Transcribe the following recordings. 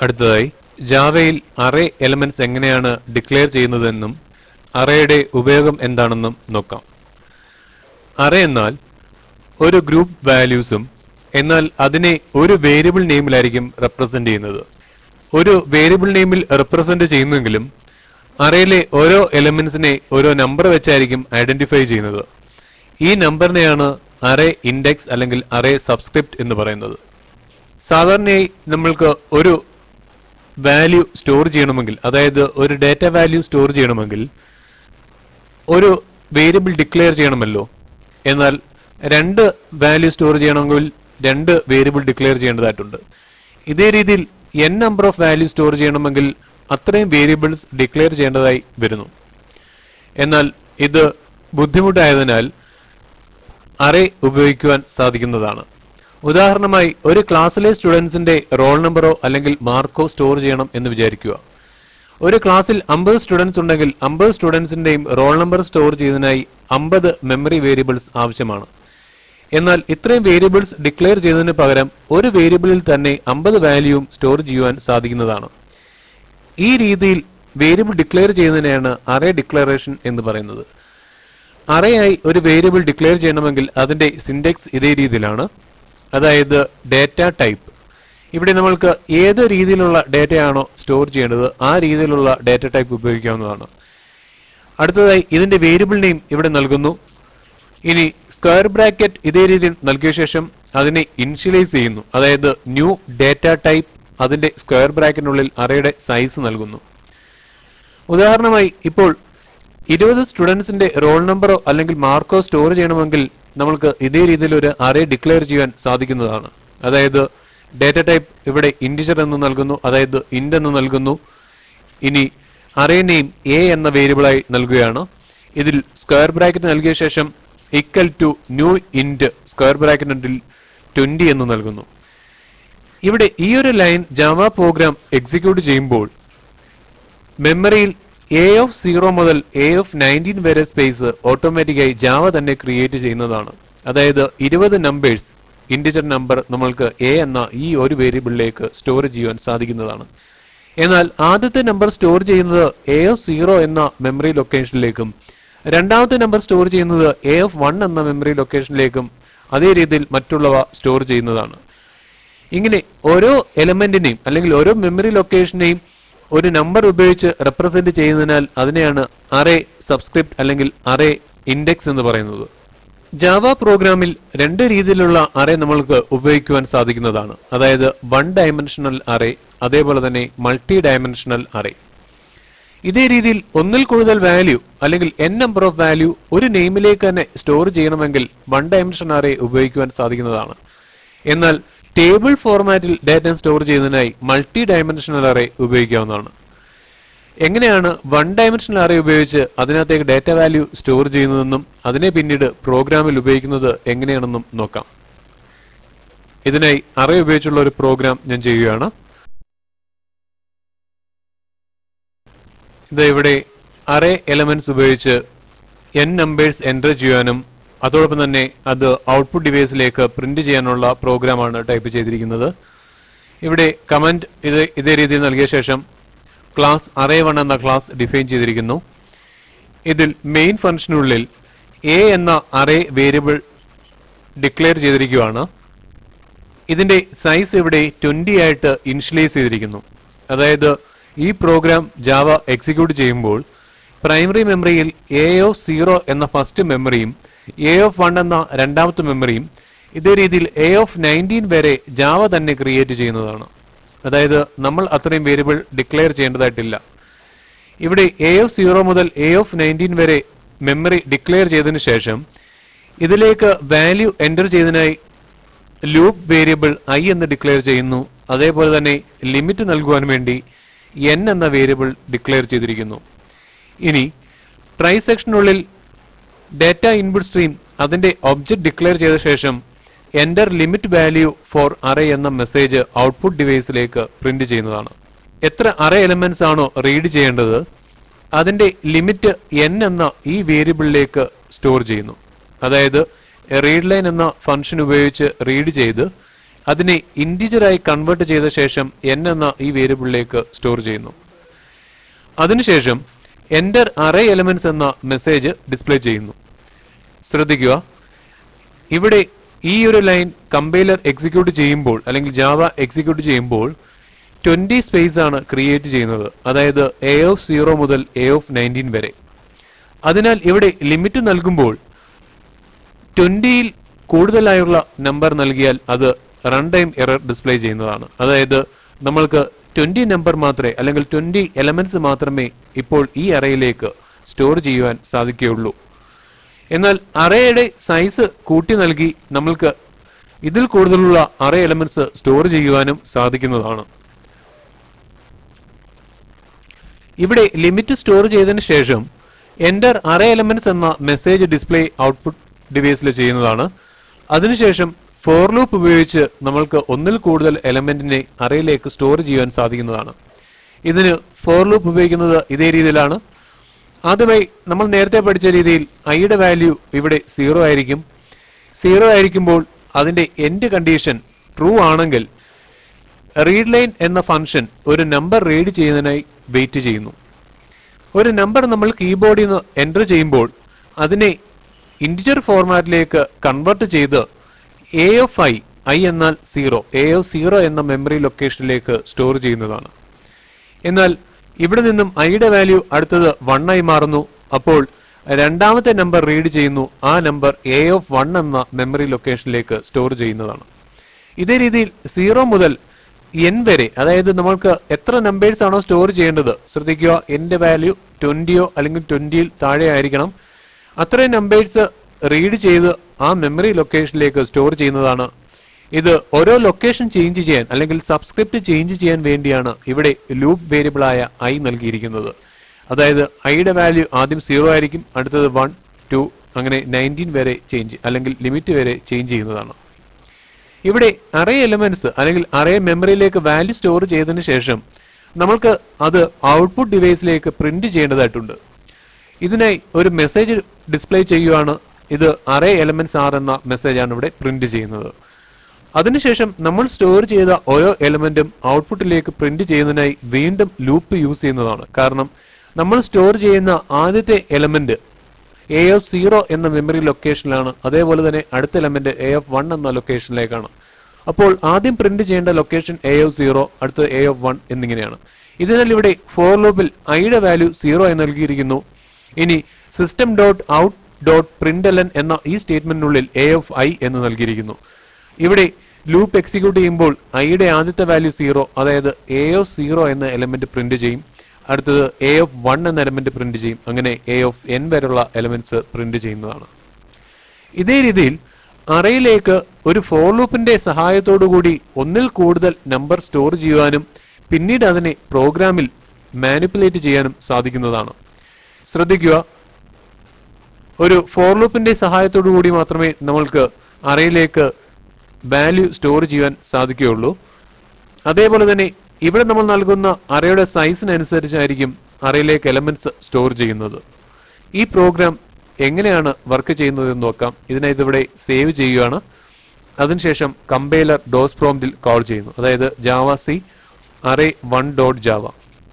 അടുത്തതായി ജാവയിൽ array elements എങ്ങനെയാണ് ഡിക്ലെയർ ചെയ്യുന്നതെന്നും അറേയുടെ ഉപയോഗം എന്താണെന്നും നോക്കാം അറേ എന്നാൽ ഒരു ഗ്രൂപ്പ് വാല്യൂസും എന്നാൽ അതിനെ ഒരു വേരിയബിൾ നെയിമിലായിരിക്കും റെപ്രസെന്റ് ചെയ്യുന്നത് ഒരു വേരിയബിൾ നെയിമിൽ റെപ്രസെന്റ് ചെയ്യുന്നെങ്കിലും അറയിലെ ഓരോ എലമെന്റ്സിനെ ഓരോ നമ്പർ വെച്ചായിരിക്കും ഐഡന്റിഫൈ ചെയ്യുന്നത് ഈ നമ്പറിനെയാണ് അറേ ഇൻഡെക്സ് അല്ലെങ്കിൽ അറേ സബ്സ്ക്രിപ്റ്റ് എന്ന് പറയുന്നത് സാധാരണയായി നമ്മൾക്ക് ഒരു വാല്യൂ സ്റ്റോർ ചെയ്യണമെങ്കിൽ അതായത് ഒരു ഡാറ്റ വാല്യൂ സ്റ്റോർ ചെയ്യണമെങ്കിൽ ഒരു വേരിയബിൾ ഡിക്ലെയർ ചെയ്യണമല്ലോ എന്നാൽ രണ്ട് വാല്യൂ സ്റ്റോർ ചെയ്യണമെങ്കിൽ രണ്ട് വേരിയബിൾ ഡിക്ലെയർ ചെയ്യേണ്ടതായിട്ടുണ്ട് ഇതേ രീതിയിൽ N number of value store ചെയ്യണമെങ്കിൽ അത്രയും വേരിയബിൾസ് ഡിക്ലെയർ ചെയ്യേണ്ടതായി വരുന്നു എന്നാൽ ഇത് ബുദ്ധിമുട്ടായതിനാൽ അറേ ഉപയോഗിക്കുവാൻ സാധിക്കുന്നതാണ് ഉദാഹരണമായി ഒരു ക്ലാസ്സിലെ സ്റ്റുഡൻസിന്റെ റോൾ നമ്പറോ അല്ലെങ്കിൽ മാർക്കോ സ്റ്റോർ ചെയ്യണം എന്ന് വിചാരിക്കുക ഒരു ക്ലാസ്സിൽ അമ്പത് സ്റ്റുഡൻസ് ഉണ്ടെങ്കിൽ അമ്പത് സ്റ്റുഡൻസിന്റെയും റോൾ നമ്പർ സ്റ്റോർ ചെയ്യുന്നതിനായി അമ്പത് മെമ്മറി വേരിയബിൾസ് ആവശ്യമാണ് എന്നാൽ ഇത്രയും വേരിയബിൾസ് ഡിക്ലെയർ ചെയ്യുന്നതിന് പകരം ഒരു വേരിയബിളിൽ തന്നെ അമ്പത് വാല്യൂവും സ്റ്റോർ ചെയ്യുവാൻ സാധിക്കുന്നതാണ് ഈ രീതിയിൽ വേരിയബിൾ ഡിക്ലെയർ ചെയ്യുന്നതിനെയാണ് അറേ ഡിക്ലറേഷൻ എന്ന് പറയുന്നത് അറേയായി ഒരു വേരിയബിൾ ഡിക്ലെയർ ചെയ്യണമെങ്കിൽ അതിന്റെ സിൻഡെക്സ് ഇതേ രീതിയിലാണ് അതായത് ഡാറ്റ ടൈപ്പ് ഇവിടെ നമ്മൾക്ക് ഏത് രീതിയിലുള്ള ഡാറ്റയാണോ സ്റ്റോർ ചെയ്യേണ്ടത് ആ രീതിയിലുള്ള ഡാറ്റ ടൈപ്പ് ഉപയോഗിക്കാവുന്നതാണ് അടുത്തതായി ഇതിന്റെ വേരിയബിൾ നെയിം ഇവിടെ നൽകുന്നു ഇനി സ്ക്വയർ ബ്രാക്കറ്റ് ഇതേ രീതിയിൽ നൽകിയ ശേഷം അതിനെ ഇനിഷ്യലൈസ് ചെയ്യുന്നു അതായത് ന്യൂ ഡാറ്റ ടൈപ്പ് അതിന്റെ സ്ക്വയർ ബ്രാക്കറ്റിനുള്ളിൽ അറയുടെ സൈസ് നൽകുന്നു ഉദാഹരണമായി ഇപ്പോൾ ഇരുപത് സ്റ്റുഡൻസിന്റെ റോൾ നമ്പറോ അല്ലെങ്കിൽ മാർക്കോ സ്റ്റോർ ചെയ്യണമെങ്കിൽ നമ്മൾക്ക് ഇതേ രീതിയിൽ ഒരു അറേ ഡിക്ലെയർ ചെയ്യാൻ സാധിക്കുന്നതാണ് അതായത് ഡാറ്റ ടൈപ്പ് ഇവിടെ ഇൻഡിജർ എന്ന് നൽകുന്നു അതായത് ഇൻഡ് എന്ന് നൽകുന്നു ഇനി അറേ നെയിം എ എന്ന വേരിയബിളായി നൽകുകയാണ് ഇതിൽ സ്ക്വയർ ബ്രാക്കറ്റ് നൽകിയ ശേഷം equal to new int square ബ്രാക്കറ്റിനുള്ളിൽ ട്വന്റി എന്ന് നൽകുന്നു ഇവിടെ ഈ ഒരു ലൈൻ ജാവ പ്രോഗ്രാം എക്സിക്യൂട്ട് ചെയ്യുമ്പോൾ മെമ്മറിയിൽ എ ഓഫ് സീറോ മുതൽ എ ഓഫ് നയൻറ്റീൻ വരെ സ്പേസ് ഓട്ടോമാറ്റിക്കായി ജാവ തന്നെ ക്രിയേറ്റ് ചെയ്യുന്നതാണ് അതായത് ഇരുപത് നമ്പേഴ്സ് ഇൻഡിജർ നമ്പർ നമ്മൾക്ക് എ എന്ന ഈ ഒരു വേരിയബിളിലേക്ക് സ്റ്റോർ ചെയ്യുവാൻ സാധിക്കുന്നതാണ് എന്നാൽ ആദ്യത്തെ നമ്പർ സ്റ്റോർ ചെയ്യുന്നത് എ ഓഫ് സീറോ എന്ന മെമ്മറി ലൊക്കേഷനിലേക്കും രണ്ടാമത്തെ നമ്പർ സ്റ്റോർ ചെയ്യുന്നത് എ ഓഫ് വൺ എന്ന മെമ്മറി ലൊക്കേഷനിലേക്കും അതേ രീതിയിൽ മറ്റുള്ളവ സ്റ്റോർ ചെയ്യുന്നതാണ് ഇങ്ങനെ ഓരോ എലമെന്റിനെയും അല്ലെങ്കിൽ ഓരോ മെമ്മറി ലൊക്കേഷനെയും ഒരു നമ്പർ ഉപയോഗിച്ച് റെപ്രസെന്റ് ചെയ്യുന്നതിനാൽ അതിനെയാണ് അറേ സബ്സ്ക്രിപ്റ്റ് അല്ലെങ്കിൽ അറേ ഇൻഡെക്സ് എന്ന് പറയുന്നത് ജാവ പ്രോഗ്രാമിൽ രണ്ട് രീതിയിലുള്ള അറേ നമ്മൾക്ക് ഉപയോഗിക്കുവാൻ സാധിക്കുന്നതാണ് അതായത് വൺ ഡയമെൻഷണൽ അറേ അതേപോലെ തന്നെ മൾട്ടി ഡയമെൻഷണൽ അറേ ഇതേ രീതിയിൽ ഒന്നിൽ കൂടുതൽ വാല്യൂ അല്ലെങ്കിൽ എൻ നമ്പർ ഓഫ് വാല്യൂ ഒരു നെയിമിലേക്ക് തന്നെ സ്റ്റോർ ചെയ്യണമെങ്കിൽ വൺ ഡയമെൻഷൻ അറേ ഉപയോഗിക്കുവാൻ സാധിക്കുന്നതാണ് എന്നാൽ ടേബിൾ ഫോർമാറ്റിൽ ഡാറ്റ സ്റ്റോർ ചെയ്യുന്നതിനായി മൾട്ടി ഡയമെൻഷണൽ അറേ ഉപയോഗിക്കാവുന്നതാണ് എങ്ങനെയാണ് വൺ ഡയമെൻഷണൽ അറേ ഉപയോഗിച്ച് അതിനകത്തേക്ക് ഡാറ്റ വാല്യൂ സ്റ്റോർ ചെയ്യുന്നതെന്നും അതിനെ പിന്നീട് പ്രോഗ്രാമിൽ ഉപയോഗിക്കുന്നത് എങ്ങനെയാണെന്നും നോക്കാം ഇതിനായി അറേ ഉപയോഗിച്ചുള്ള ഒരു പ്രോഗ്രാം ഞാൻ ചെയ്യുകയാണ് ഇത് ഇവിടെ അറേ എലമെന്റ്സ് ഉപയോഗിച്ച് എൻ നമ്പേഴ്സ് എൻ്റർ ചെയ്യാനും അതോടൊപ്പം തന്നെ അത് ഔട്ട്പുട്ട് ഡിവൈസിലേക്ക് പ്രിന്റ് ചെയ്യാനുള്ള പ്രോഗ്രാമാണ് ടൈപ്പ് ചെയ്തിരിക്കുന്നത് ഇവിടെ കമന്റ് ഇത് ഇതേ രീതിയിൽ നൽകിയ ശേഷം ക്ലാസ് അറേ വൺ എന്ന ക്ലാസ് ഡിഫൈൻ ചെയ്തിരിക്കുന്നു ഇതിൽ മെയിൻ ഫംഗ്ഷനുള്ളിൽ എ എന്ന അറേ വേരിയബിൾ ഡിക്ലെയർ ചെയ്തിരിക്കുകയാണ് ഇതിന്റെ സൈസ് ഇവിടെ ട്വന്റി ആയിട്ട് ഇനിഷ്യലൈസ് ചെയ്തിരിക്കുന്നു അതായത് ഈ പ്രോഗ്രാം ജാവ എക്സിക്യൂട്ട് ചെയ്യുമ്പോൾ പ്രൈമറി മെമ്മറിയിൽ എ ഓഫ് സീറോ എന്ന ഫസ്റ്റ് മെമ്മറിയും എ ഓഫ് വൺ എന്ന രണ്ടാമത്തെ മെമ്മറിയും ഇതേ രീതിയിൽ എ ഓഫ് നയൻറ്റീൻ വരെ ജാവ തന്നെ ക്രിയേറ്റ് ചെയ്യുന്നതാണ് അതായത് നമ്മൾ അത്രയും വേരിയബിൾ ഡിക്ലെയർ ചെയ്യേണ്ടതായിട്ടില്ല ഇവിടെ എ ഓഫ് സീറോ മുതൽ എ ഓഫ് നയൻറ്റീൻ വരെ മെമ്മറി ഡിക്ലെയർ ചെയ്തതിനു ശേഷം ഇതിലേക്ക് വാല്യൂ എൻ്റർ ചെയ്തതിനായി ലൂപ്പ് വേരിയബിൾ ഐ എന്ന് ഡിക്ലെയർ ചെയ്യുന്നു അതേപോലെ തന്നെ ലിമിറ്റ് നൽകുവാൻ വേണ്ടി എൻ എന്ന വേരിയബിൾ ഡിക്ലെയർ ചെയ്തിരിക്കുന്നു ഇനി ട്രൈ സെക്ഷനുള്ളിൽ ഡാറ്റ ഇൻപുട്ട് സ്ട്രീം അതിന്റെ ഒബ്ജക്ട് ഡിക്ലെയർ ചെയ്ത ശേഷം enter limit value for array എന്ന മെസ്സേജ് ഔട്ട്പുട്ട് ഡിവൈസിലേക്ക് പ്രിന്റ് ചെയ്യുന്നതാണ് എത്ര അറേ എലമെന്റ്സ് ആണോ റീഡ് ചെയ്യേണ്ടത് അതിന്റെ ലിമിറ്റ് എൻ എന്ന ഈ വേരിയബിളിലേക്ക് സ്റ്റോർ ചെയ്യുന്നു അതായത് റീഡ് ലൈൻ എന്ന ഫംഗ്ഷൻ ഉപയോഗിച്ച് റീഡ് ചെയ്ത് അതിനെ ഇൻറ്റിജറായി കൺവേർട്ട് ചെയ്ത ശേഷം എൻ എന്ന ഈ വേരിയബിളിലേക്ക് സ്റ്റോർ ചെയ്യുന്നു അതിനുശേഷം എൻ്റർ അറേ എലമെന്റ്സ് എന്ന മെസ്സേജ് ഡിസ്പ്ലേ ചെയ്യുന്നു ശ്രദ്ധിക്കുക ഇവിടെ ഈ ഒരു ലൈൻ കമ്പൈലർ എക്സിക്യൂട്ട് ചെയ്യുമ്പോൾ അല്ലെങ്കിൽ ജാവ എക്സിക്യൂട്ട് ചെയ്യുമ്പോൾ ട്വന്റി സ്പേസ് ആണ് ക്രിയേറ്റ് ചെയ്യുന്നത് അതായത് എ ഓഫ് സീറോ മുതൽ എ ഓഫ് നയൻറ്റീൻ വരെ അതിനാൽ ഇവിടെ ലിമിറ്റ് നൽകുമ്പോൾ ട്വന്റിയിൽ കൂടുതലായുള്ള നമ്പർ നൽകിയാൽ അത് റൺ ടൈം എറർ ഡിസ്പ്ലേ ചെയ്യുന്നതാണ് അതായത് നമ്മൾക്ക് ട്വന്റി നമ്പർ മാത്രമേ അല്ലെങ്കിൽ ട്വന്റി എലമെന്റ്സ് മാത്രമേ ഇപ്പോൾ ഈ അറയിലേക്ക് സ്റ്റോർ ചെയ്യുവാൻ സാധിക്കുകയുള്ളൂ എന്നാൽ അറയുടെ സൈസ് കൂട്ടി നൽകി നമ്മൾക്ക് ഇതിൽ കൂടുതലുള്ള അറേ എലമെന്റ്സ് സ്റ്റോർ ചെയ്യുവാനും സാധിക്കുന്നതാണ് ഇവിടെ ലിമിറ്റ് സ്റ്റോർ ചെയ്തതിന് ശേഷം എൻ്റർ അറേ എലമെന്റ്സ് എന്ന മെസ്സേജ് ഡിസ്പ്ലേ ഔട്ട്പുട്ട് ഡിവൈസിൽ ചെയ്യുന്നതാണ് അതിനുശേഷം ഫോർ ലൂപ്പ് ഉപയോഗിച്ച് നമ്മൾക്ക് ഒന്നിൽ കൂടുതൽ എലമെന്റിനെ അറയിലേക്ക് സ്റ്റോർ ചെയ്യാൻ സാധിക്കുന്നതാണ് ഇതിന് ഫോർ ലൂപ്പ് ഉപയോഗിക്കുന്നത് ഇതേ രീതിയിലാണ് ആദ്യമായി നമ്മൾ നേരത്തെ പഠിച്ച രീതിയിൽ ഐയുടെ വാല്യൂ ഇവിടെ സീറോ ആയിരിക്കും സീറോ ആയിരിക്കുമ്പോൾ അതിന്റെ എൻഡ് കണ്ടീഷൻ ട്രൂ ആണെങ്കിൽ റീഡ് ലൈൻ എന്ന ഫംഗ്ഷൻ ഒരു നമ്പർ റീഡ് ചെയ്യുന്നതിനായി വെയിറ്റ് ചെയ്യുന്നു ഒരു നമ്പർ നമ്മൾ കീബോർഡിൽ നിന്ന് എൻ്റർ ചെയ്യുമ്പോൾ അതിനെ ഇൻറ്റിജർ ഫോർമാറ്റിലേക്ക് കൺവേർട്ട് ചെയ്ത് എ ഓഫ് ഐ ഐ എന്നാൽ സീറോ എ ഓഫ് സീറോ എന്ന മെമ്മറി ലൊക്കേഷനിലേക്ക് സ്റ്റോർ ചെയ്യുന്നതാണ് എന്നാൽ ഇവിടെ നിന്നും ഐയുടെ വാല്യൂ അടുത്തത് വൺ ആയി മാറുന്നു അപ്പോൾ രണ്ടാമത്തെ നമ്പർ റീഡ് ചെയ്യുന്നു ആ നമ്പർ എ ഓഫ് വൺ എന്ന മെമ്മറി ലൊക്കേഷനിലേക്ക് സ്റ്റോർ ചെയ്യുന്നതാണ് ഇതേ രീതിയിൽ സീറോ മുതൽ എൻ വരെ അതായത് നമ്മൾക്ക് എത്ര നമ്പേഴ്സ് ആണോ സ്റ്റോർ ചെയ്യേണ്ടത് ശ്രദ്ധിക്കുക എന്റെ വാല്യൂ ട്വന്റിയോ അല്ലെങ്കിൽ ട്വന്റിയിൽ താഴെ ആയിരിക്കണം അത്രയും നമ്പേഴ്സ് റീഡ് ചെയ്ത് ആ മെമ്മറി ലൊക്കേഷനിലേക്ക് സ്റ്റോർ ചെയ്യുന്നതാണ് ഇത് ഓരോ ലൊക്കേഷൻ ചേഞ്ച് ചെയ്യാൻ അല്ലെങ്കിൽ സബ്സ്ക്രിപ്റ്റ് ചേഞ്ച് ചെയ്യാൻ വേണ്ടിയാണ് ഇവിടെ ലൂപ്പ് വേരിയബിൾ ആയ ഐ നൽകിയിരിക്കുന്നത് അതായത് ഐയുടെ വാല്യൂ ആദ്യം സീറോ ആയിരിക്കും അടുത്തത് വൺ ടു അങ്ങനെ നയൻറ്റീൻ വരെ ചേഞ്ച് അല്ലെങ്കിൽ ലിമിറ്റ് വരെ ചേഞ്ച് ചെയ്യുന്നതാണ് ഇവിടെ അറേ എലമെന്റ്സ് അല്ലെങ്കിൽ അറേ മെമ്മറിയിലേക്ക് വാല്യൂ സ്റ്റോർ ചെയ്തതിന് ശേഷം നമ്മൾക്ക് അത് ഔട്ട്പുട്ട് ഡിവൈസിലേക്ക് പ്രിന്റ് ചെയ്യേണ്ടതായിട്ടുണ്ട് ഇതിനായി ഒരു മെസ്സേജ് ഡിസ്പ്ലേ ചെയ്യുവാണ് ഇത് അറേ എലമെന്റ്സ് ആർ എന്ന മെസ്സേജാണ് ഇവിടെ പ്രിന്റ് ചെയ്യുന്നത് അതിനുശേഷം നമ്മൾ സ്റ്റോർ ചെയ്ത ഓരോ എലമെന്റും ഔട്ട്പുട്ടിലേക്ക് പ്രിന്റ് ചെയ്യുന്നതിനായി വീണ്ടും ലൂപ്പ് യൂസ് ചെയ്യുന്നതാണ് കാരണം നമ്മൾ സ്റ്റോർ ചെയ്യുന്ന ആദ്യത്തെ എലമെന്റ് എ ഓഫ് സീറോ എന്ന മെമ്മറി ലൊക്കേഷനിലാണ് അതേപോലെ തന്നെ അടുത്ത എലമെന്റ് എ ഓഫ് വൺ എന്ന ലൊക്കേഷനിലേക്കാണ് അപ്പോൾ ആദ്യം പ്രിന്റ് ചെയ്യേണ്ട ലൊക്കേഷൻ എ ഓഫ് സീറോ അടുത്ത എ ഓഫ് വൺ എന്നിങ്ങനെയാണ് ഇതിനാൽ ഇവിടെ ഫോർ ലൂപ്പിൽ ഐയുടെ വാല്യൂ സീറോ എന്ന് നൽകിയിരിക്കുന്നു ഇനി system dot out dot print എന്ന ഈ സ്റ്റേറ്റ്മെന്റിനുള്ളിൽ എ ഓഫ് ഐ എന്ന് നൽകിയിരിക്കുന്നു ഇവിടെ ലൂപ്പ് എക്സിക്യൂട്ട് ചെയ്യുമ്പോൾ ഐയുടെ ആദ്യത്തെ വാല്യൂ സീറോ അതായത് എ ഓഫ് സീറോ എന്ന എലമെന്റ് പ്രിന്റ് ചെയ്യും അടുത്തത് എ ഓഫ് വൺ എന്ന എലമെന്റ് പ്രിന്റ് ചെയ്യും അങ്ങനെ എ ഓഫ് എൻ വരെയുള്ള എലമെന്റ്സ് പ്രിന്റ് ചെയ്യുന്നതാണ് ഇതേ രീതിയിൽ അറയിലേക്ക് ഒരു ഫോർ ലൂപ്പിന്റെ സഹായത്തോടു കൂടി ഒന്നിൽ കൂടുതൽ നമ്പർ സ്റ്റോർ ചെയ്യുവാനും പിന്നീട് അതിനെ പ്രോഗ്രാമിൽ മാനിപ്പുലേറ്റ് ചെയ്യാനും സാധിക്കുന്നതാണ് ശ്രദ്ധിക്കുക ഒരു ഫോർ ലൂപ്പിന്റെ സഹായത്തോടു കൂടി മാത്രമേ നമ്മൾക്ക് അറയിലേക്ക് വാല്യൂ സ്റ്റോർ ചെയ്യാൻ സാധിക്കുകയുള്ളൂ അതേപോലെ തന്നെ ഇവിടെ നമ്മൾ നൽകുന്ന അറയുടെ സൈസിനനുസരിച്ചായിരിക്കും അറയിലേക്ക് എലമെന്റ്സ് സ്റ്റോർ ചെയ്യുന്നത് ഈ പ്രോഗ്രാം എങ്ങനെയാണ് വർക്ക് ചെയ്യുന്നത് എന്ന് നോക്കാം ഇതിനായി ഇതിവിടെ സേവ് ചെയ്യുകയാണ് അതിനുശേഷം കമ്പൈലർ ഡോസ് പ്രോംപ്റ്റിൽ കോൾ ചെയ്യുന്നു അതായത് Java C array one dot Java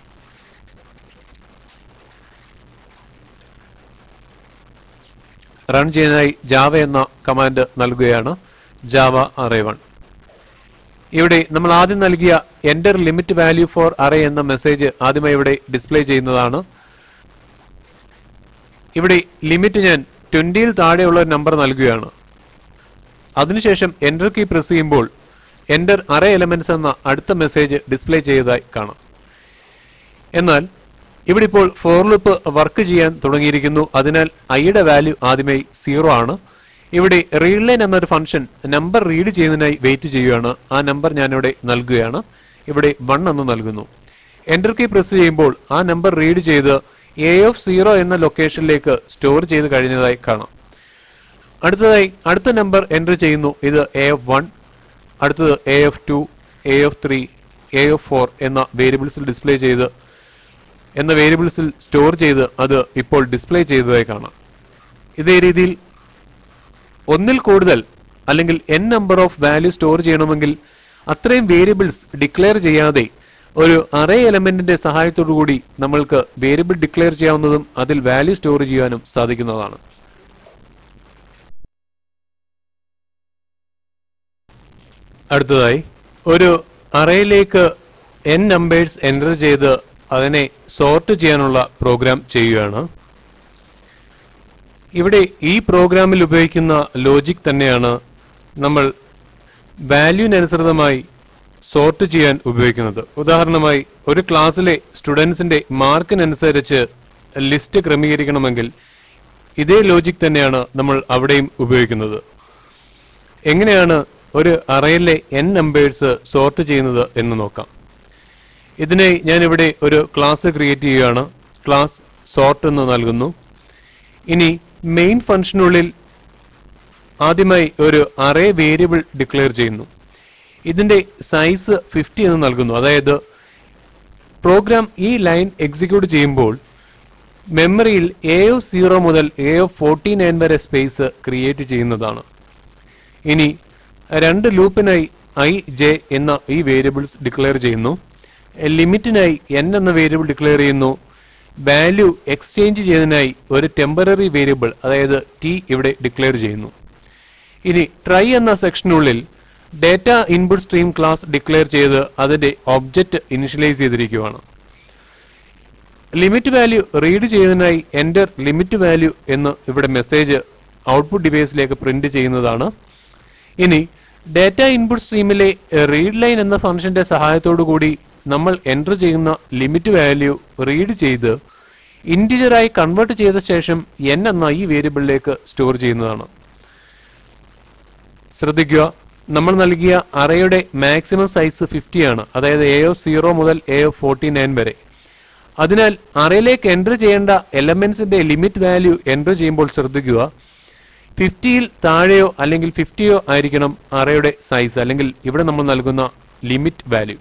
run ചെയ്യുന്നതിനായി ജാവ എന്ന കമാൻഡ് നൽകുകയാണ് ജാവ അറേ വൺ ഇവിടെ നമ്മൾ ആദ്യം നൽകിയ enter limit value for array എന്ന മെസ്സേജ് ആദ്യമായി ഇവിടെ ഡിസ്പ്ലേ ചെയ്യുന്നതാണ് ഇവിടെ ലിമിറ്റ് ഞാൻ ട്വന്റിയിൽ താഴെയുള്ള ഒരു നമ്പർ നൽകുകയാണ് അതിനുശേഷം എൻ്റർ കീ പ്രസ് ചെയ്യുമ്പോൾ എൻ്റർ അറേ എലമെന്റ്സ് എന്ന അടുത്ത മെസ്സേജ് ഡിസ്പ്ലേ ചെയ്തതായി കാണാം എന്നാൽ ഇവിടെ ഇപ്പോൾ ഫോർ ലൂപ്പ് വർക്ക് ചെയ്യാൻ തുടങ്ങിയിരിക്കുന്നു അതിനാൽ ഐയുടെ വാല്യൂ ആദ്യമായി സീറോ ആണ് ഇവിടെ റീഡ് ലൈൻ എന്നൊരു ഫംഗ്ഷൻ നമ്പർ റീഡ് ചെയ്യുന്നതിനായി വെയിറ്റ് ചെയ്യുകയാണ് ആ നമ്പർ ഞാനിവിടെ നൽകുകയാണ് ഇവിടെ വൺ എന്ന് നൽകുന്നു എൻ്റർ കീ പ്രസ് ചെയ്യുമ്പോൾ ആ നമ്പർ റീഡ് ചെയ്ത് എ ഓഫ് സീറോ എന്ന ലൊക്കേഷനിലേക്ക് സ്റ്റോർ ചെയ്ത് കഴിഞ്ഞതായി കാണാം അടുത്തതായി അടുത്ത നമ്പർ എൻ്റർ ചെയ്യുന്നു ഇത് എ ഓഫ് വൺ അടുത്തത് A of two A of three A of four എന്ന വേരിയബിൾസിൽ ഡിസ്പ്ലേ ചെയ്ത് എന്ന വേരിയബിൾസിൽ സ്റ്റോർ ചെയ്ത് അത് ഇപ്പോൾ ഡിസ്പ്ലേ ചെയ്തതായി കാണാം ഇതേ രീതിയിൽ ഒന്നിൽ കൂടുതൽ അല്ലെങ്കിൽ N number of value store ചെയ്യണമെങ്കിൽ അത്രയും വേരിയബിൾസ് ഡിക്ലെയർ ചെയ്യാതെ ഒരു അറേ എലമെന്റിന്റെ സഹായത്തോടു കൂടി നമ്മൾക്ക് വേരിയബിൾ ഡിക്ലെയർ ചെയ്യാവുന്നതും അതിൽ വാല്യൂ സ്റ്റോർ ചെയ്യാനും സാധിക്കുന്നതാണ് അടുത്തതായി ഒരു അറേയിലേക്ക് എൻ നമ്പേഴ്സ് എൻ്റർ ചെയ്ത് അതിനെ സോർട്ട് ചെയ്യാനുള്ള പ്രോഗ്രാം ചെയ്യുകയാണ് ഇവിടെ ഈ പ്രോഗ്രാമിൽ ഉപയോഗിക്കുന്ന ലോജിക് തന്നെയാണ് നമ്മൾ വാല്യൂവിനനുസൃതമായി സോർട്ട് ചെയ്യാൻ ഉപയോഗിക്കുന്നത് ഉദാഹരണമായി ഒരു ക്ലാസ്സിലെ സ്റ്റുഡൻസിന്റെ മാർക്കിനനുസരിച്ച് ലിസ്റ്റ് ക്രമീകരിക്കണമെങ്കിൽ ഇതേ ലോജിക് തന്നെയാണ് നമ്മൾ അവിടെയും ഉപയോഗിക്കുന്നത് എങ്ങനെയാണ് ഒരു അറയിലെ എൻ നമ്പേഴ്സ് സോർട്ട് ചെയ്യുന്നത് എന്ന് നോക്കാം ഇതിനായി ഞാൻ ഇവിടെ ഒരു ക്ലാസ് ക്രിയേറ്റ് ചെയ്യുകയാണ് ക്ലാസ് സോർട്ട് എന്ന് നൽകുന്നു ഇനി മെയിൻ ഫംഗ്ഷനുള്ളിൽ ആദ്യമായി ഒരു അറേ വേരിയബിൾ ഡിക്ലെയർ ചെയ്യുന്നു ഇതിന്റെ സൈസ് ഫിഫ്റ്റി എന്ന് നൽകുന്നു അതായത് പ്രോഗ്രാം ഈ ലൈൻ എക്സിക്യൂട്ട് ചെയ്യുമ്പോൾ മെമ്മറിയിൽ എ ഓഫ് സീറോ മുതൽ എ ഓഫ് ഫോർട്ടി നയൻ വരെ സ്പേസ് ക്രിയേറ്റ് ചെയ്യുന്നതാണ് ഇനി രണ്ട് ലൂപ്പിനായി ഐ ജെ എന്ന ഈ വേരിയബിൾസ് ഡിക്ലെയർ ചെയ്യുന്നു ലിമിറ്റിനായി എൻ എന്ന വേരിയബിൾ ഡിക്ലെയർ ചെയ്യുന്നു വാല്യൂ എക്സ്ചേഞ്ച് ചെയ്യുന്നതിനായി ഒരു ടെമ്പററി വേരിയബിൾ അതായത് ടി ഇവിടെ ഡിക്ലെയർ ചെയ്യുന്നു ഇനി ട്രൈ എന്ന സെക്ഷനുള്ളിൽ data input stream class declare ചെയ്ത് അതിന്റെ ഒബ്ജക്റ്റ് ഇനിഷ്യലൈസ് ചെയ്തിരിക്കുകയാണ് ലിമിറ്റ് വാല്യൂ റീഡ് ചെയ്യുന്നതിനായി എൻ്റർ ലിമിറ്റ് വാല്യൂ എന്ന് ഇവിടെ മെസ്സേജ് ഔട്ട്പുട്ട് ഡിവൈസിലേക്ക് പ്രിന്റ് ചെയ്യുന്നതാണ് ഇനി ഡേറ്റ ഇൻപുട്ട് സ്ട്രീമിലെ റീഡ് ലൈൻ എന്ന ഫംഗ്ഷന്റെ സഹായത്തോടു കൂടി നമ്മൾ എൻ്റർ ചെയ്യുന്ന ലിമിറ്റ് വാല്യൂ റീഡ് ചെയ്ത് ഇൻറ്റിജറായി കൺവേർട്ട് ചെയ്ത ശേഷം എൻ എന്ന ഈ വേരിയബിളിലേക്ക് സ്റ്റോർ ചെയ്യുന്നതാണ് ശ്രദ്ധിക്കുക നമ്മൾ നൽകിയ അറയുടെ മാക്സിമം സൈസ് ഫിഫ്റ്റി ആണ് അതായത് എ ഓഫ് സീറോ മുതൽ എ ഓഫ് ഫോർട്ടി നയൻ വരെ അതിനാൽ അറയിലേക്ക് എൻ്റർ ചെയ്യേണ്ട എലമെന്റ്സിന്റെ ലിമിറ്റ് വാല്യൂ എൻ്റർ ചെയ്യുമ്പോൾ ശ്രദ്ധിക്കുക ഫിഫ്റ്റിയിൽ താഴെയോ അല്ലെങ്കിൽ ഫിഫ്റ്റിയോ ആയിരിക്കണം അറയുടെ സൈസ് അല്ലെങ്കിൽ ഇവിടെ നമ്മൾ നൽകുന്ന ലിമിറ്റ് വാല്യൂ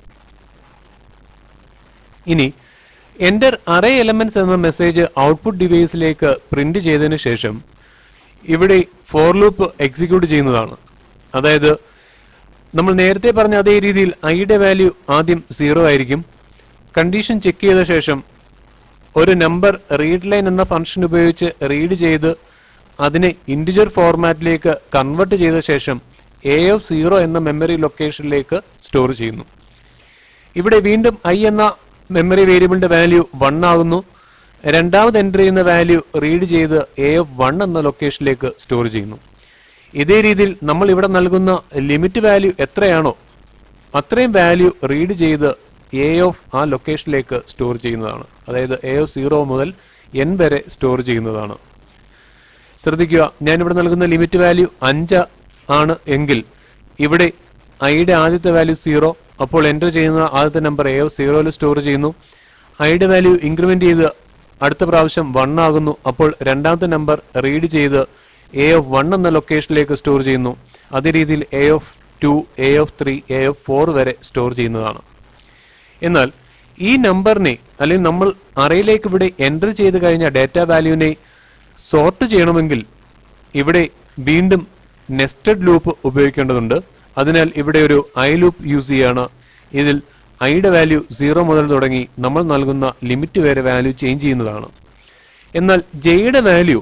ഇനി എൻ്റർ അറേ എലമെന്റ്സ് എന്ന മെസ്സേജ് ഔട്ട്പുട്ട് ഡിവൈസിലേക്ക് പ്രിന്റ് ചെയ്തതിനു ശേഷം ഇവിടെ ഫോർ ലൂപ്പ് എക്സിക്യൂട്ട് ചെയ്യുന്നതാണ് അതായത് നമ്മൾ നേരത്തെ പറഞ്ഞ അതേ രീതിയിൽ ഐയുടെ വാല്യൂ ആദ്യം സീറോ ആയിരിക്കും കണ്ടീഷൻ ചെക്ക് ചെയ്ത ശേഷം ഒരു നമ്പർ റീഡ് ലൈൻ എന്ന ഫംഗ്ഷൻ ഉപയോഗിച്ച് റീഡ് ചെയ്ത് അതിനെ ഇൻഡിജർ ഫോർമാറ്റിലേക്ക് കൺവേർട്ട് ചെയ്ത ശേഷം എ ഓഫ് സീറോ എന്ന മെമ്മറി ലൊക്കേഷനിലേക്ക് സ്റ്റോർ ചെയ്യുന്നു ഇവിടെ വീണ്ടും ഐ എന്ന മെമ്മറി വേരിയബിളിന്റെ വാല്യൂ വൺ ആകുന്നു രണ്ടാമത് എൻ്റർ ചെയ്യുന്ന വാല്യൂ റീഡ് ചെയ്ത് എ ഓഫ് വൺ എന്ന ലൊക്കേഷനിലേക്ക് സ്റ്റോർ ചെയ്യുന്നു ഇതേ രീതിയിൽ നമ്മൾ ഇവിടെ നൽകുന്ന ലിമിറ്റ് വാല്യൂ എത്രയാണോ അത്രയും വാല്യൂ റീഡ് ചെയ്ത് എ ഓഫ് ആ ലൊക്കേഷനിലേക്ക് സ്റ്റോർ ചെയ്യുന്നതാണ് അതായത് എ ഓഫ് സീറോ മുതൽ എൻ വരെ സ്റ്റോർ ചെയ്യുന്നതാണ് ശ്രദ്ധിക്കുക ഞാൻ ഇവിടെ നൽകുന്ന ലിമിറ്റ് വാല്യൂ അഞ്ച് ആണ് എങ്കിൽ ഇവിടെ ഐയുടെ ആദ്യത്തെ വാല്യൂ സീറോ അപ്പോൾ എൻ്റർ ചെയ്യുന്ന ആദ്യത്തെ നമ്പർ എ ഓഫ് സീറോയിൽ സ്റ്റോർ ചെയ്യുന്നു ഐയുടെ വാല്യൂ ഇൻക്രിമെന്റ് ചെയ്ത് അടുത്ത പ്രാവശ്യം വൺ ആകുന്നു അപ്പോൾ രണ്ടാമത്തെ നമ്പർ റീഡ് ചെയ്ത് എ ഓഫ് വൺ എന്ന ലൊക്കേഷനിലേക്ക് സ്റ്റോർ ചെയ്യുന്നു അതേ രീതിയിൽ A of two A of three A of four വരെ സ്റ്റോർ ചെയ്യുന്നതാണ് എന്നാൽ ഈ നമ്പറിനെ അല്ലെങ്കിൽ നമ്മൾ അറയിലേക്ക് ഇവിടെ എൻ്റർ ചെയ്ത് കഴിഞ്ഞ ഡാറ്റ വാല്യൂവിനെ സോർട്ട് ചെയ്യണമെങ്കിൽ ഇവിടെ വീണ്ടും നെസ്റ്റഡ് ലൂപ്പ് ഉപയോഗിക്കേണ്ടതുണ്ട് അതിനാൽ ഇവിടെ ഒരു ഐ ലൂപ്പ് യൂസ് ചെയ്യാണ് ഇതിൽ ഐയുടെ വാല്യൂ സീറോ മുതൽ തുടങ്ങി നമ്മൾ നൽകുന്ന ലിമിറ്റ് വരെ വാല്യൂ ചേഞ്ച് ചെയ്യുന്നതാണ് എന്നാൽ ജെയുടെ വാല്യൂ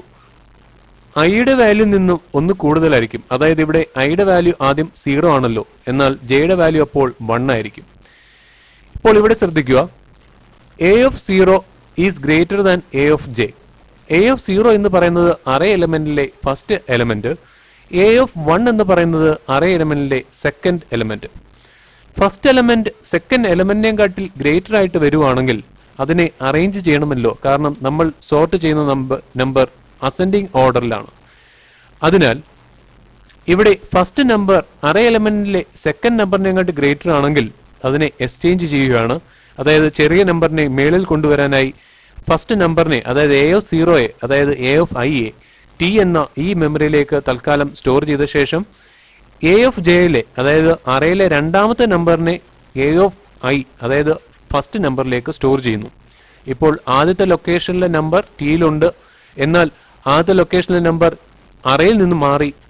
ഐയുടെ വാല്യൂ നിന്നും ഒന്ന് കൂടുതലായിരിക്കും അതായത് ഇവിടെ ഐയുടെ വാല്യൂ ആദ്യം സീറോ ആണല്ലോ എന്നാൽ ജെയുടെ വാല്യൂ അപ്പോൾ വൺ ആയിരിക്കും ഇപ്പോൾ ഇവിടെ ശ്രദ്ധിക്കുക A of zero is greater than A of J A of zero എന്ന് പറയുന്നത് അറേ എലമെന്റിലെ first element A of one എന്ന് പറയുന്നത് അറേ എലമെന്റിലെ second element first element second എലമെന്റിനെയും കാട്ടിൽ ഗ്രേറ്റർ ആയിട്ട് വരുവാണെങ്കിൽ അതിനെ അറേഞ്ച് ചെയ്യണമല്ലോ കാരണം നമ്മൾ സോർട്ട് ചെയ്യുന്ന നമ്പർ നമ്പർ അസെൻഡിങ് ഓർഡറിലാണ് അതിനാൽ ഇവിടെ ഫസ്റ്റ് നമ്പർ അറേ എലമെന്റിലെ സെക്കൻഡ് നമ്പറിനെക്കാട്ട് ഗ്രേറ്റർ ആണെങ്കിൽ അതിനെ എക്സ്ചേഞ്ച് ചെയ്യുകയാണ് അതായത് ചെറിയ നമ്പറിനെ മേളിൽ കൊണ്ടുവരാനായി ഫസ്റ്റ് നമ്പറിനെ അതായത് എ ഓഫ് സീറോയെ അതായത് A of I A T എന്ന ഈ മെമ്മറിയിലേക്ക് തൽക്കാലം സ്റ്റോർ ചെയ്ത ശേഷം എ ഓഫ് ജെയിലെ അതായത് അറയിലെ രണ്ടാമത്തെ നമ്പറിനെ എ ഓഫ് ഐ അതായത് ഫസ്റ്റ് നമ്പറിലേക്ക് സ്റ്റോർ ചെയ്യുന്നു ഇപ്പോൾ ആദ്യത്തെ ലൊക്കേഷനിലെ നമ്പർ ടിയിലുണ്ട് എന്നാൽ ആദ്യത്തെ ലൊക്കേഷനിലെ നമ്പർ അറയിൽ നിന്ന് മാറി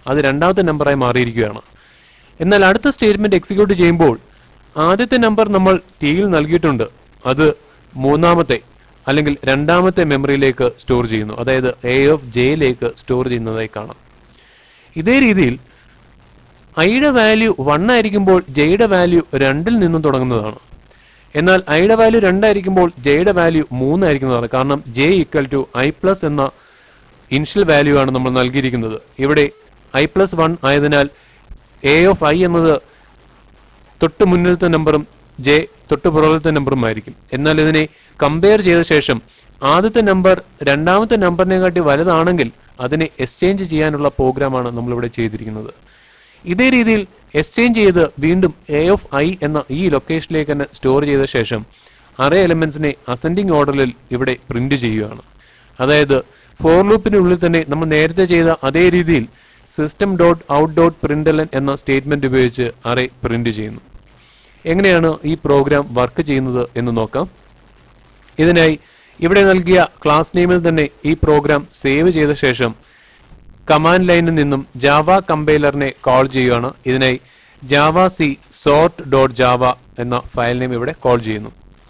അത് രണ്ടാമത്തെ നമ്പറായി മാറിയിരിക്കുകയാണ് എന്നാൽ അടുത്ത സ്റ്റേറ്റ്മെന്റ് എക്സിക്യൂട്ട് ചെയ്യുമ്പോൾ ആദ്യത്തെ നമ്പർ നമ്മൾ ടിയിൽ നൽകിയിട്ടുണ്ട് അത് മൂന്നാമത്തെ അല്ലെങ്കിൽ രണ്ടാമത്തെ മെമ്മറിയിലേക്ക് സ്റ്റോർ ചെയ്യുന്നു അതായത് എ ഓഫ് ജെയിലേക്ക് സ്റ്റോർ ചെയ്യുന്നതായി കാണാം ഇതേ രീതിയിൽ ഐയുടെ വാല്യൂ വൺ ആയിരിക്കുമ്പോൾ ജെയുടെ വാല്യൂ രണ്ടിൽ നിന്നും തുടങ്ങുന്നതാണ് എന്നാൽ ഐയുടെ വാല്യൂ രണ്ടായിരിക്കുമ്പോൾ ജെയുടെ വാല്യൂ മൂന്നായിരിക്കുന്നതാണ് കാരണം J equal to I plus എന്ന ഇനിഷ്യൽ വാല്യൂ ആണ് നമ്മൾ നൽകിയിരിക്കുന്നത് ഇവിടെ ഐ പ്ലസ് വൺ ആയതിനാൽ എ ഓഫ് ഐ എന്നത് തൊട്ട് മുന്നിലത്തെ നമ്പറും ജെ തൊട്ട് പുറകിലത്തെ നമ്പറും ആയിരിക്കും എന്നാൽ ഇതിനെ കമ്പയർ ചെയ്ത ശേഷം ആദ്യത്തെ നമ്പർ രണ്ടാമത്തെ നമ്പറിനെക്കാട്ടി വലുതാണെങ്കിൽ അതിനെ എക്സ്ചേഞ്ച് ചെയ്യാനുള്ള പ്രോഗ്രാമാണ് നമ്മളിവിടെ ചെയ്തിരിക്കുന്നത് ഇതേ രീതിയിൽ എക്സ്ചേഞ്ച് ചെയ്ത് വീണ്ടും എ ഓഫ് ഐ എന്ന ഈ ലൊക്കേഷനിലേക്ക് തന്നെ സ്റ്റോർ ചെയ്ത ശേഷം അറേ എലമെന്റ്സിനെ അസെൻഡിങ് ഓർഡറിൽ ഇവിടെ പ്രിന്റ് ചെയ്യുകയാണ് അതായത് ഫോർ ലൂപ്പിനുള്ളിൽ തന്നെ നമ്മൾ നേരത്തെ ചെയ്ത അതേ രീതിയിൽ system dot out dot println എന്ന സ്റ്റേറ്റ്മെന്റ് ഉപയോഗിച്ച് അറേ പ്രിന്റ് ചെയ്യുന്നു എങ്ങനെയാണ് ഈ പ്രോഗ്രാം വർക്ക് ചെയ്യുന്നത് എന്ന് നോക്കാം ഇതിനായി ഇവിടെ നൽകിയ ക്ലാസ് നെയിമിൽ തന്നെ ഈ പ്രോഗ്രാം സേവ് ചെയ്ത ശേഷം കമാൻഡ് ലൈനിൽ നിന്നും ജാവ കമ്പൈലറിനെ കോൾ ചെയ്യുകയാണ് ഇതിനായി Java C sort dot Java എന്ന ഫയൽ നെയിം ഇവിടെ കോൾ ചെയ്യുന്നു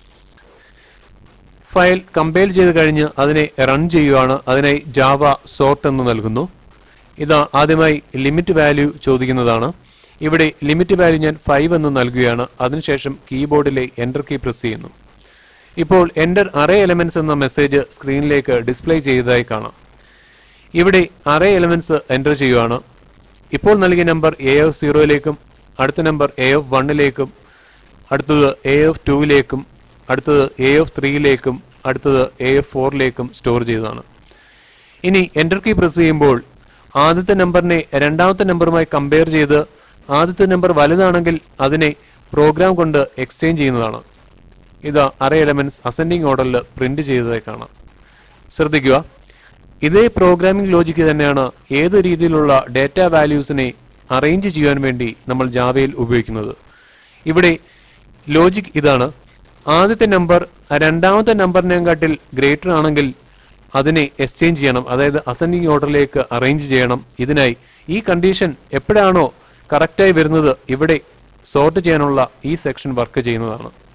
ഫയൽ കമ്പൈൽ ചെയ്ത് കഴിഞ്ഞ് അതിനെ റൺ ചെയ്യുകയാണ് അതിനായി ജാവ സോർട്ട് എന്ന് നൽകുന്നു ഇത് ആദ്യമായി ലിമിറ്റ് വാല്യൂ ചോദിക്കുന്നതാണ് ഇവിടെ ലിമിറ്റ് വാല്യൂ ഞാൻ ഫൈവ് എന്ന് നൽകുകയാണ് അതിനുശേഷം കീബോർഡിലെ എൻ്റർ കീ പ്രസ് ചെയ്യുന്നു ഇപ്പോൾ എൻ്റർ അറേ എലമെന്റ്സ് എന്ന മെസ്സേജ് സ്ക്രീനിലേക്ക് ഡിസ്പ്ലേ ചെയ്തതായി കാണാം ഇവിടെ അറേ എലമെന്റ്സ് എൻ്റർ ചെയ്യുകയാണ് ഇപ്പോൾ നൽകിയ നമ്പർ എ ഓഫ് സീറോയിലേക്കും അടുത്ത നമ്പർ എ ഓഫ് വണ്ണിലേക്കും അടുത്തത് എ ഓഫ് ടൂവിലേക്കും അടുത്തത് എ ഓഫ് ത്രീയിലേക്കും അടുത്തത് എ ഓഫ് ഫോറിലേക്കും സ്റ്റോർ ചെയ്തതാണ് ഇനി എൻ്റർ കീ പ്രസ് ചെയ്യുമ്പോൾ ആദ്യത്തെ നമ്പറിനെ രണ്ടാമത്തെ നമ്പറുമായി കമ്പയർ ചെയ്ത് ആദ്യത്തെ നമ്പർ വലുതാണെങ്കിൽ അതിനെ പ്രോഗ്രാം കൊണ്ട് എക്സ്ചേഞ്ച് ചെയ്യുന്നതാണ് ഇത് അറേ എലമെന്റ്സ് അസെൻഡിങ് ഓർഡറിൽ പ്രിന്റ് ചെയ്തതായി കാണാം ശ്രദ്ധിക്കുക ഇതേ പ്രോഗ്രാമിംഗ് ലോജിക്ക് തന്നെയാണ് ഏത് രീതിയിലുള്ള ഡേറ്റ വാല്യൂസിനെ അറേഞ്ച് ചെയ്യാൻ വേണ്ടി നമ്മൾ ജാവയിൽ ഉപയോഗിക്കുന്നത് ഇവിടെ ലോജിക് ഇതാണ് ആദ്യത്തെ നമ്പർ രണ്ടാമത്തെ നമ്പറിനെക്കാട്ടിൽ ഗ്രേറ്റർ ആണെങ്കിൽ അതിനെ എക്സ്ചേഞ്ച് ചെയ്യണം അതായത് അസെൻഡിങ് ഓർഡറിലേക്ക് അറേഞ്ച് ചെയ്യണം ഇതിനായി ഈ കണ്ടീഷൻ എപ്പോഴാണോ കറക്റ്റായി വരുന്നത് ഇവിടെ സോർട്ട് ചെയ്യാനുള്ള ഈ സെക്ഷൻ വർക്ക് ചെയ്യുന്നതാണ്